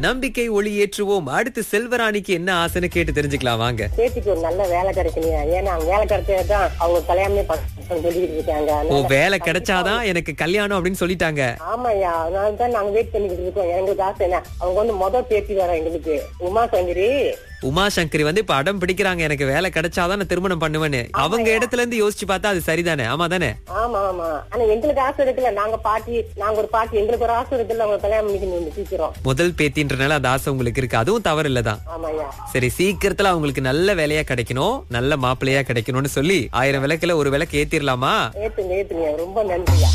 நம்பிக்கை ஒளி ஏற்றுவோம் அடுத்து செல்வராணிக்கு என்ன ஆசைன்னு கேட்டு தெரிஞ்சுக்கலாம் வாங்க பேத்திக்கு ஒரு நல்ல வேலை கிடைக்கலையா ஏன்னா அவங்க வேலை கிடைச்சதான் அவங்க கல்யாணமே பண்ண சொல்லிட்டு இருக்காங்க ஓ அதனால- வேலை கிடைச்சாதான் எனக்கு கல்யாணம் அப்படின்னு சொல்லிட்டாங்க ஆமாய்யா அதனால தான் நாங்க வெயிட் பண்ணிக்கிட்டு இருக்கோம் எங்களுக்கு ஆசை என்ன அவங்க வந்து மொதல் பேத்தி வர எங்களுக்கு உமா சங்கரி உமா சங்கரி வந்து இப்ப அடம் பிடிக்கிறாங்க எனக்கு வேலை கிடைச்சாதான் நான் திருமணம் பண்ணுவேன்னு அவங்க இடத்துல இருந்து யோசிச்சு பார்த்தா அது சரிதானே ஆமா தானே ஆமா ஆமா ஆனா எங்களுக்கு ஆசை இருக்குல்ல நாங்க பாட்டி நாங்க ஒரு பாட்டி எங்களுக்கு ஒரு ஆசை இருக்குல்ல அவங்க கல்யாணம் பண்ணிக்கணும் சீக்கிரம் முதல் பேத்தின்றனால அந்த ஆசை உங்களுக்கு இருக்கு அதுவும் தவறு இல்லதான் ஆமாய்யா சரி சீக்கிரத்துல அவங்களுக்கு நல்ல வேலையா கிடைக்கணும் நல்ல மாப்பிள்ளையா கிடைக்கணும்னு சொல்லி ஆயிரம் விளக்குல ஒரு விளக்கு ஏத்திரலாமா ஏத்துங்க ஏத்துங்க ரொம்ப நன்றியா